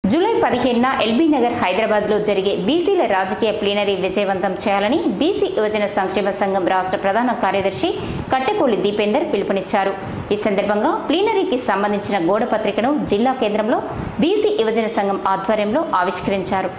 July పదిహేనున LB Nagar హైదరాబాద్లో జరిగే బీసీల రాజకీయ ప్లీనరీ విజయవంతం చేయాలని బీసీ యువజన సంక్షేమ సంఘం రాష్ట్ర ప్రధాన కార్యదర్శి కట్టెకోలి దీపేందర్ పిలుపునిచ్చారు ఈ సందర్భంగా ప్లీనరీకి సంబంధించిన గోడ పత్రికను జిల్లా కేంద్రంలో బీసీ యువజన సంఘం ఆధ్వర్యంలో ఆవిష్కరించారు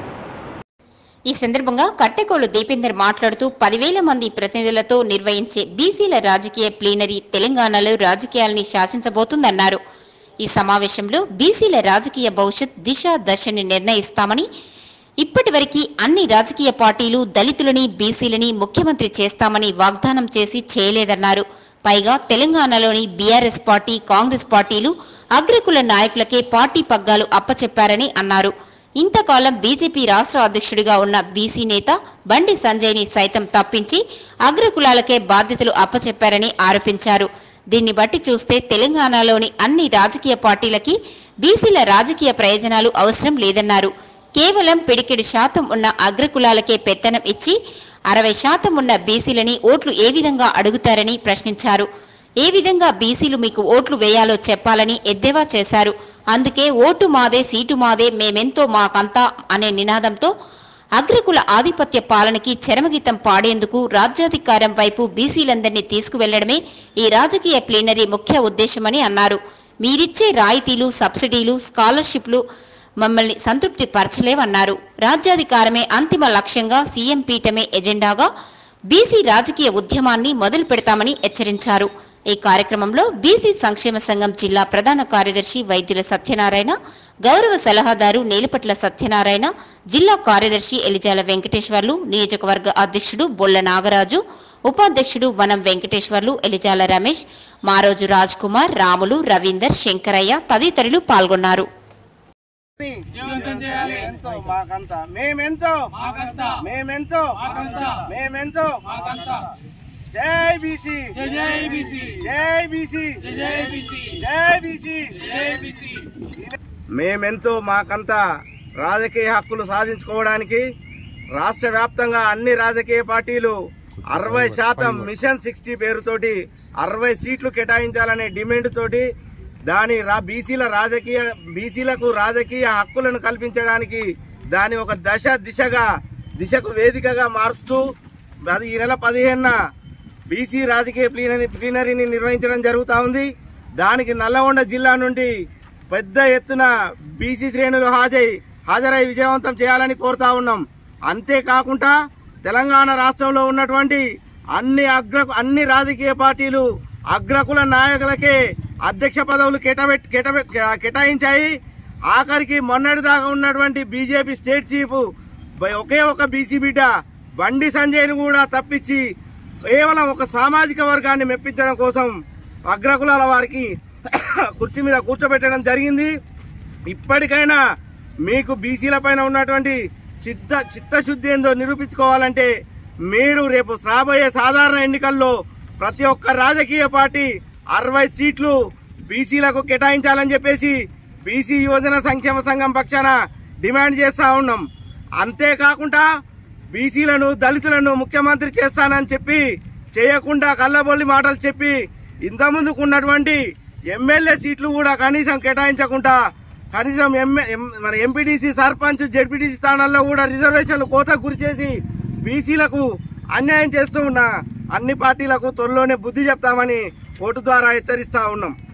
ఈ సందర్భంగా కట్టెకోలు దీపేందర్ మాట్లాడుతూ పదివేల మంది ప్రతినిధులతో నిర్వహించే బీసీల రాజకీయ ప్లీనరీ తెలంగాణలో రాజకీయాల్ని శాసించబోతుందన్నారు ఈ సమావేశంలో బీసీల రాజకీయ భవిష్యత్ దిశ దశని నిర్ణయిస్తామని ఇప్పటివరకు అన్ని రాజకీయ పార్టీలు దళితులని బీసీలని ముఖ్యమంత్రి చేస్తామని వాగ్దానం చేసి చేయలేదన్నారు పైగా తెలంగాణలోని బీఆర్ఎస్ పార్టీ కాంగ్రెస్ పార్టీలు అగ్రకుల నాయకులకే పార్టీ పగ్గాలు అప్పచెప్పారని అన్నారు ఇంతకాలం బీజేపీ రాష్ట్ర అధ్యక్షుడిగా ఉన్న బీసీ నేత బండి సంజయ్ని సైతం తప్పించి అగ్రకులాలకే బాధ్యతలు అప్పచెప్పారని ఆరోపించారు దీన్ని బట్టి చూస్తే తెలంగాణలోని అన్ని రాజకీయ పార్టీలకి బీసీల రాజకీయ ప్రయోజనాలు అవసరం లేదన్నారు కేవలం పిడికిడి శాతం ఉన్న అగ్రకులాలకే పెత్తనం ఇచ్చి అరవై శాతం ఉన్న బీసీలని ఓట్లు ఏ విధంగా అడుగుతారని ప్రశ్నించారు ఏ విధంగా బీసీలు మీకు ఓట్లు వేయాలో చెప్పాలని ఎద్దేవా చేశారు అందుకే ఓటు మాదే సీటు మాదే మేమెంతో మాకంతా అనే నినాదంతో అగ్రకుల ఆధిపత్య పాలనకి చరమగీతం పాడేందుకు రాజ్యాధికారం వైపు బీసీలందరినీ తీసుకువెళ్లడమే ఈ రాజకీయ ప్లీనరీ ముఖ్య ఉద్దేశమని అన్నారు మీరిచ్చే రాయితీలు సబ్సిడీలు స్కాలర్షిప్లు మమ్మల్ని సంతృప్తి పరచలేవన్నారు రాజ్యాధికారమే అంతిమ లక్ష్యంగా సీఎం పీఠమే ఎజెండాగా బీసీ రాజకీయ ఉద్యమాన్ని మొదలు పెడతామని హెచ్చరించారు ఈ కార్యక్రమంలో బీసీ సంక్షేమ సంఘం జిల్లా ప్రధాన కార్యదర్శి వైద్యుల సత్యనారాయణ గౌరవ సలహాదారు నేలపట్ల సత్యనారాయణ జిల్లా కార్యదర్శి ఎలిజాల వెంకటేశ్వర్లు నియోజకవర్గ అధ్యక్షుడు బొల్ల నాగరాజు ఉపాధ్యక్షుడు వనం వెంకటేశ్వర్లు ఎలిజాల రమేష్ మారోజు రాజ్ కుమార్ రాములు రవీందర్ శంకరయ్య తదితరులు పాల్గొన్నారు జీవితం చేయాలి ఎంతో మాకంతా మేమెంతో మాకంతా మేమెంతో మాకంతా మేమెంతో మాకంతా జై బీసీ జై జై బీసీ జై బీసీ జై జై బీసీ జై బీసీ జై బీసీ మేమెంతో మాకంతా రాజకీయ హక్కులు సాధించుకోవడానికి రాష్ట్ర వ్యాప్తంగా అన్ని రాజకీయ పార్టీలు అరవై శాతం మిషన్ సిక్స్టీ పేరుతోటి అరవై సీట్లు కేటాయించాలనే డిమాండ్ తోటి దాని రా బీసీల రాజకీయ బీసీలకు రాజకీయ హక్కులను కల్పించడానికి దాని ఒక దశ దిశగా దిశకు వేదికగా మారుస్తూ అది ఈ నెల పదిహేనున బీసీ రాజకీయ ప్లీనరీ ప్లీనరీని నిర్వహించడం జరుగుతూ ఉంది దానికి నల్లగొండ జిల్లా నుండి పెద్ద ఎత్తున బీసీ శ్రేణులు హాజరై హాజరై విజయవంతం చేయాలని కోరుతా ఉన్నాం అంతేకాకుండా తెలంగాణ రాష్ట్రంలో ఉన్నటువంటి అన్ని అగ్ర అన్ని రాజకీయ పార్టీలు అగ్రకుల నాయకులకే అధ్యక్ష పదవులు కేటాబెట్ కేటాబెట్ కేటాయించాయి ఆఖరికి మొన్నటి దాకా ఉన్నటువంటి బీజేపీ స్టేట్ చీఫ్ బ- ఒకే ఒక బీసీ బిడ్డ బండి సంజయ్ను కూడా తప్పించి కేవలం ఒక సామాజిక వర్గాన్ని మెప్పించడం కోసం అగ్రకులాల వారికి కుర్చీ మీద కూర్చోబెట్టడం జరిగింది ఇప్పటికైనా మీకు బీసీల పైన ఉన్నటువంటి చిత్త చిత్తశుద్ధి ఏందో నిరూపించుకోవాలంటే మీరు రేపు రాబోయే సాధారణ ఎన్నికల్లో ప్రతి ఒక్క రాజకీయ పార్టీ అరవై సీట్లు బీసీలకు కేటాయించాలని చెప్పేసి బీసీ యువజన సంక్షేమ సంఘం పక్షాన డిమాండ్ చేస్తా ఉన్నాం అంతేకాకుండా బీసీలను దళితులను ముఖ్యమంత్రి చేస్తానని చెప్పి చేయకుండా కళ్ళబొల్లి మాటలు చెప్పి ఇంతకుముందుకు ఉన్నటువంటి ఎమ్మెల్యే సీట్లు కూడా కనీసం కేటాయించకుండా కనీసం ఎమ్మె- ఎం- మన ఎంపీటీసీ సర్పంచ్ జెడ్పీటీసీ స్థానాల్లో కూడా రిజర్వేషన్లు కోతకు గురి చేసి బీసీలకు అన్యాయం చేస్తూ ఉన్న అన్ని పార్టీలకు త్వరలోనే బుద్ధి చెప్తామని ఓటు ద్వారా హెచ్చరిస్తా ఉన్నాం